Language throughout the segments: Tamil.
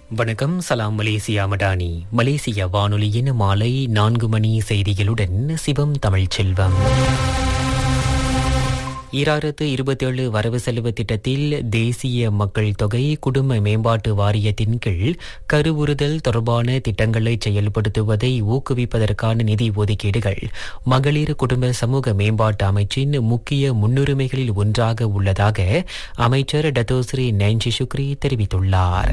வணக்கம் சலாம் மலேசியா மடானி மலேசிய வானொலியின் மாலை நான்கு மணி செய்திகளுடன் சிவம் தமிழ் செல்வம் ஈராயிரத்து இருபத்தேழு வரவு செலவு திட்டத்தில் தேசிய மக்கள் தொகை குடும்ப மேம்பாட்டு வாரியத்தின் கீழ் கருவுறுதல் தொடர்பான திட்டங்களை செயல்படுத்துவதை ஊக்குவிப்பதற்கான நிதி ஒதுக்கீடுகள் மகளிர் குடும்ப சமூக மேம்பாட்டு அமைச்சின் முக்கிய முன்னுரிமைகளில் ஒன்றாக உள்ளதாக அமைச்சர் டத்தோஸ்ரீ நைன்சி சுக்ரி தெரிவித்துள்ளார்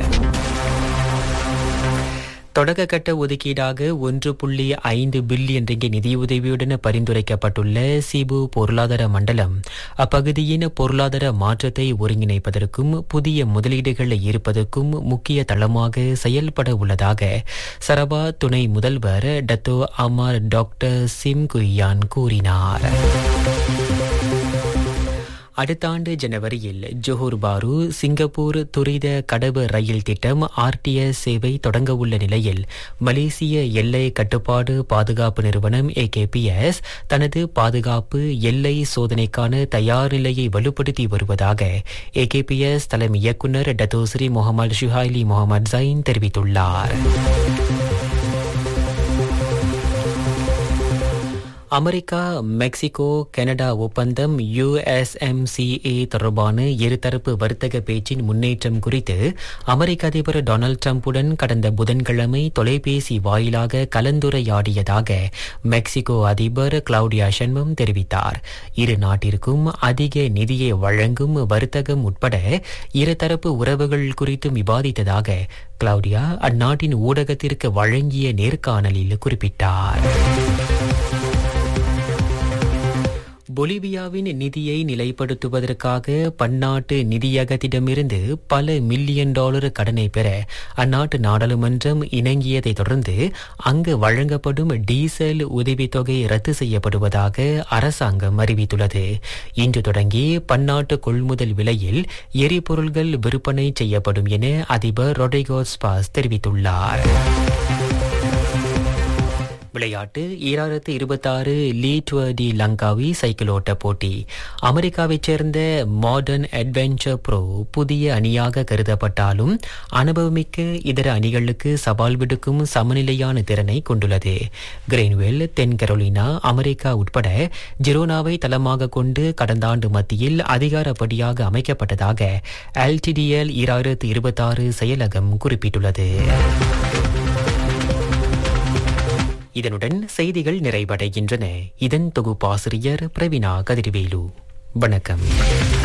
தொடக்க கட்ட ஒதுக்கீடாக ஒன்று புள்ளி ஐந்து பில்லியன் ரிங்கி நிதியுதவியுடன் பரிந்துரைக்கப்பட்டுள்ள சிபு பொருளாதார மண்டலம் அப்பகுதியின் பொருளாதார மாற்றத்தை ஒருங்கிணைப்பதற்கும் புதிய முதலீடுகள் இருப்பதற்கும் முக்கிய தளமாக செயல்பட உள்ளதாக சரபா துணை முதல்வர் Dato Amar doctor Sim Kui Hian கூறினார் அடுத்த ஆண்டு ஜனவரியில் ஜோஹர் பாரு சிங்கப்பூர் துரித கடவு ரயில் திட்டம் ஆர்டிஎஸ் சேவை தொடங்க உள்ள நிலையில் மலேசிய எல்லை கட்டுப்பாடு பாதுகாப்பு நிறுவனம் ஏகேபிஎஸ் தனது பாதுகாப்பு எல்லை சோதனைக்கான தயார் நிலையை வலுப்படுத்தி வருவதாக ஏகேபிஎஸ் தலைமை இயக்குநர் Dato Sri Mohamed Shuhaily Mohamed Zain தெரிவித்துள்ளார் அமெரிக்கா மெக்சிகோ கனடா ஒப்பந்தம் யுஎஸ்எம்சிஏ தொடர்பான இருதரப்பு வர்த்தக பேச்சின் முன்னேற்றம் குறித்து அமெரிக்க அதிபர் டொனால்டு டிரம்புடன் கடந்த புதன்கிழமை தொலைபேசி வாயிலாக கலந்துரையாடியதாக மெக்சிகோ அதிபர் கிளவுடியா ஷென்மம் தெரிவித்தார் இரு நாட்டிற்கும் அதிக நிதியை வழங்கும் வர்த்தகம் உட்பட இருதரப்பு உறவுகள் குறித்தும் விவாதித்ததாக கிளவுடியா அந்நாட்டின் ஊடகத்திற்கு வழங்கிய நேர்காணலில் குறிப்பிட்டார் பொலிவியாவின் நிதியை நிலைப்படுத்துவதற்காக பன்னாட்டு நிதியகத்திடமிருந்து பல மில்லியன் டாலர் கடனை பெற அந்நாட்டு நாடாளுமன்றம் இணங்கியதை தொடர்ந்து அங்கு வழங்கப்படும் டீசல் உதவித்தொகை ரத்து செய்யப்படுவதாக அரசாங்கம் அறிவித்துள்ளது இன்று தொடங்கி பன்னாட்டு கொள்முதல் விலையில் எரிபொருள்கள் விற்பனை செய்யப்படும் என அதிபர் ரொட்ரிகோஸ் பாஸ் தெரிவித்துள்ளார் விளையாட்டு ஈராயிரத்து இருபத்தாறு Le Tour de Langkawi cycle ஓட்ட போட்டி அமெரிக்காவைச் சேர்ந்த மாடர்ன் அட்வென்ச்சர் ப்ரோ புதிய அணியாக கருதப்பட்டாலும் அனுபவமிக்க இதர அணிகளுக்கு சவால் விடுக்கும் சமநிலையான திறனை கொண்டுள்ளது கிரெயின்வெல் தென் கரோலினா அமெரிக்கா உட்பட ஜிரோனாவை தளமாக கொண்டு கடந்த ஆண்டு மத்தியில் அதிகாரப்படியாக அமைக்கப்பட்டதாக எல்டிடிஎல் ஈராயிரத்து இருபத்தாறு செயலகம் குறிப்பிட்டுள்ளது இதனுடன் செய்திகள் நிறைவடைகின்றன இதன் தொகுப்பாசிரியர் பிரவீனா கதிர்வேலு வணக்கம்